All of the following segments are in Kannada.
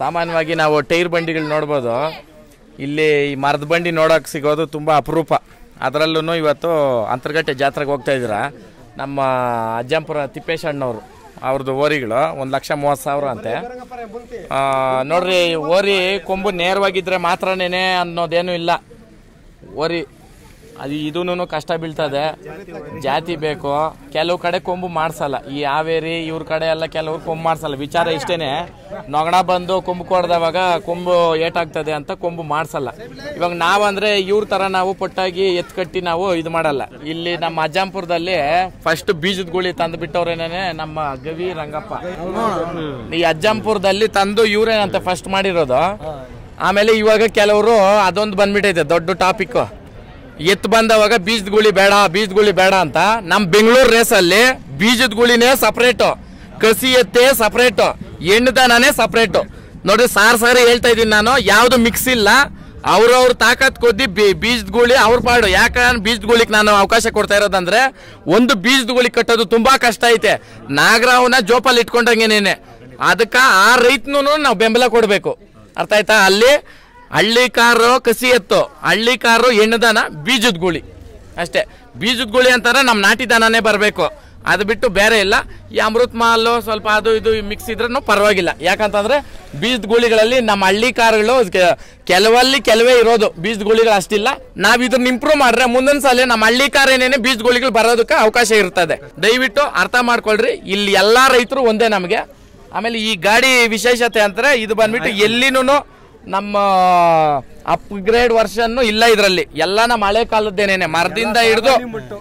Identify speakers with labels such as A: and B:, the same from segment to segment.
A: ಸಾಮಾನ್ಯವಾಗಿ ನಾವು ಟೈರ್ ಬಂಡಿಗಳು ನೋಡ್ಬೋದು ಇಲ್ಲಿ ಈ ಮರದ ಬಂಡಿ ನೋಡೋಕೆ ಸಿಗೋದು ತುಂಬ ಅಪರೂಪ ಅದರಲ್ಲೂ ಇವತ್ತು ಅಂತರ್ಗಟ್ಟೆ ಜಾತ್ರೆಗೆ ಹೋಗ್ತಾ ಇದ್ದೀರಾ ನಮ್ಮ ಅಜ್ಜಂಪುರ ತಿಪ್ಪೇಶ್ ಅಣ್ಣವರು ಅವ್ರದ್ದು ಓರಿಗಳು ಒಂದು ಲಕ್ಷ ಮೂವತ್ತು ಸಾವಿರ ಅಂತೆ ಆ, ನೋಡ್ರಿ ಓರಿ ಕೊಂಬು ನೇರವಾಗಿದ್ರೆ ಮಾತ್ರನೇ ಅನ್ನೋದೇನು ಇಲ್ಲ ಓರಿ ಅದು ಇದೂ ಕಷ್ಟ ಬೀಳ್ತದೆ ಜಾತಿ ಬೇಕು ಕೆಲವು ಕಡೆ ಕೊಂಬು ಮಾಡ್ಸಲ್ಲ ಈ ಹಾವೇರಿ ಇವ್ರ ಕಡೆ ಎಲ್ಲ ಕೆಲವ್ರು ಕೊಂಬು ಮಾಡ್ಸಲ್ಲ ವಿಚಾರ ಇಷ್ಟೇನೆ ನೊಗಣ ಬಂದು ಕೊಂಬು ಕೊಡ್ದವಾಗ ಕೊಂಬು ಏಟಾಗ್ತದೆ ಅಂತ ಕೊಂಬು ಮಾಡ್ಸಲ್ಲ ಇವಾಗ ನಾವಂದ್ರೆ ಇವ್ರ ತರ ನಾವು ಪೊಟ್ಟಾಗಿ ಎತ್ ಕಟ್ಟಿ ನಾವು ಇದು ಮಾಡಲ್ಲ ಇಲ್ಲಿ ನಮ್ಮ ಅಜ್ಜಂಪುರದಲ್ಲಿ ಫಸ್ಟ್ ಬೀಜದ ಗುಳಿ ತಂದು ಬಿಟ್ಟವ್ರೇನೇನೆ ನಮ್ಮ ಗವಿ ರಂಗಪ್ಪ ಈ ಅಜ್ಜಂಪುರದಲ್ಲಿ ತಂದು ಇವ್ರೇನಂತೆ ಫಸ್ಟ್ ಮಾಡಿರೋದು ಆಮೇಲೆ ಇವಾಗ ಕೆಲವರು ಅದೊಂದು ಬಂದ್ಬಿಟ್ಟೈತೆ ದೊಡ್ಡ ಟಾಪಿಕ್ ಎತ್ತು ಬಂದವಾಗ ಬೀಜದ ಗುಳಿ ಬೇಡ ಬೀಜದ ಗುಳಿ ಬೇಡ ಅಂತ ನಮ್ಮ ಬೆಂಗಳೂರು ರೇಸಲ್ಲಿ ಬೀಜದ ಗುಳಿನೇ ಸಪ್ರೇಟು ಕಸಿ ಎತ್ತೆ ಸಪ್ರೇಟು ಹೆಣ್ಣುದನೇ ಸಪ್ರೇಟು ನೋಡಿ ಸಾರ್ ಸಾರಿ ಹೇಳ್ತಾ ಇದ್ದೀನಿ ನಾನು ಯಾವುದು ಮಿಕ್ಸ್ ಇಲ್ಲ ಅವ್ರವ್ರ ತಾಕತ್ ಕೊದ್ದಿ ಬಿ- ಬೀಜದ ಗುಳಿ ಅವ್ರ ಪಾಡು ಯಾಕಂದ್ರೆ ಬೀಜದ ಗುಳಿಗೆ ನಾನು ಅವಕಾಶ ಕೊಡ್ತಾ ಇರೋದಂದ್ರೆ ಒಂದು ಬೀಜದ ಗುಳಿ ಕಟ್ಟೋದು ತುಂಬಾ ಕಷ್ಟ ಐತೆ ನಾಗರಾವ್ನ ಜೋಪಲ್ಲಿ ಇಟ್ಕೊಂಡಂಗೆನೇನೆ ಅದಕ್ಕ ಆ ರೈತನೂ ನಾವು ಬೆಂಬಲ ಕೊಡಬೇಕು ಅರ್ಥ ಆಯ್ತಾ ಅಲ್ಲಿ ಹಳ್ಳಿ ಕಾರು ಕಸಿ ಎತ್ತು ಹಳ್ಳಿ ಕಾರು ಹೆಣ್ಣುದನ ಬೀಜದ ಗುಳಿ ಅಷ್ಟೇ ಬೀಜದ ಗುಳಿ ಅಂತಾರೆ ನಮ್ಮ ನಾಟಿ ದನನೇ ಬರಬೇಕು ಅದು ಬಿಟ್ಟು ಬೇರೆ ಇಲ್ಲ ಈ ಅಮೃತ್ ಮಾಲು ಸ್ವಲ್ಪ ಅದು ಇದು ಮಿಕ್ಸ್ ಇದ್ರೂ ಪರವಾಗಿಲ್ಲ ಯಾಕಂತಂದ್ರೆ ಬೀಜದ ಗುಳಿಗಳಲ್ಲಿ ನಮ್ಮ ಹಳ್ಳಿ ಕಾರುಗಳು ಕೆ- ಕೆಲವಲ್ಲಿ ಕೆಲವೇ ಇರೋದು ಬೀಜದ ಗುಳಿಗಳು ಅಷ್ಟಿಲ್ಲ ನಾವ್ ಇದನ್ನ ಇಂಪ್ರೂವ್ ಮಾಡ್ರೆ ಮುಂದಿನ ಸಲ ನಮ್ಮ ಹಳ್ಳಿ ಕಾರ್ ಏನೇನೆ ಬೀಜದ ಗುಳಿಗಳು ಬರೋದಕ್ಕೆ ಅವಕಾಶ ಇರ್ತದೆ ದಯವಿಟ್ಟು ಅರ್ಥ ಮಾಡ್ಕೊಳ್ರಿ ಇಲ್ಲಿ ಎಲ್ಲಾ ರೈತರು ಒಂದೇ ನಮಗೆ ಆಮೇಲೆ ಈ ಗಾಡಿ ವಿಶೇಷತೆ ಅಂತಾರೆ ಇದು ಬಂದ್ಬಿಟ್ಟು ಎಲ್ಲಿನೂ ನಮ್ಮ ಅಪ್ಗ್ರೇಡ್ ವರ್ಷನ್ ಇಲ್ಲ ಇದರಲ್ಲಿ ಎಲ್ಲ ನಮ್ಮ ಹಳೆ ಕಾಲದ್ದೇನೇನೆ ಮರದಿಂದ ಹಿಡಿದು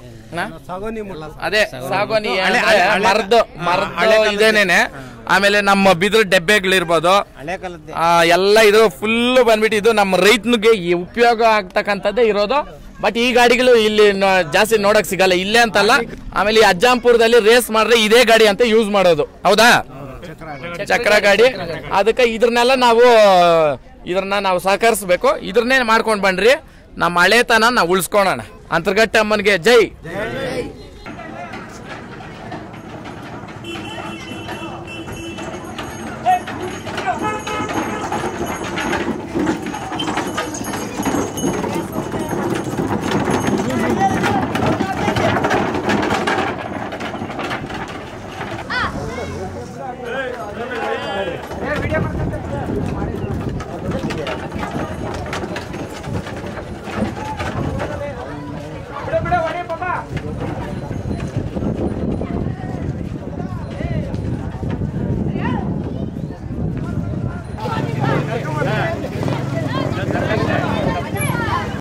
A: ಅದೇ ಸಾಗೋನಿ ಮರದ್ದು ಮರದ್ದು ಇದೇನೇನೆ ಆಮೇಲೆ ನಮ್ಮ ಬಿದ್ರ ಡಬ್ಬೆಗಳಿರ್ಬೋದು ಆ, ಎಲ್ಲ ಇದು ಫುಲ್ ಬಂದ್ಬಿಟ್ಟು ಇದು ನಮ್ಮ ರೈತನಿಗೆ ಈ ಉಪಯೋಗ ಆಗ್ತಕ್ಕಂಥದ್ದೇ ಇರೋದು ಬಟ್ ಈ ಗಾಡಿಗಳು ಇಲ್ಲಿ ನೋ- ಜಾಸ್ತಿ ನೋಡಕ್ ಸಿಗಲ್ಲ ಇಲ್ಲೇ ಅಂತಲ್ಲ ಆಮೇಲೆ ಈ ಅಜ್ಜಂಪುರದಲ್ಲಿ ರೇಸ್ ಮಾಡ್ರೆ ಇದೇ ಗಾಡಿ ಅಂತ ಯೂಸ್ ಮಾಡೋದು ಹೌದಾ ಚಕ್ರ ಗಾಡಿ ಅದಕ್ಕೆ ಇದ್ರನ್ನೆಲ್ಲ ನಾವು ಇದ್ರನ್ನ ನಾವು ಸಹಕರಿಸ್ಬೇಕು ಇದ್ರನ್ನೇ ಮಾಡ್ಕೊಂಡ್ ಬನ್ರಿ ನಮ್ಮ ಹಳೆತನ ನಾವು ಉಳಿಸ್ಕೊಳೋಣ ಅಂತರ್ಗಟ್ಟ ಅಮ್ಮನಿಗೆ ಜೈ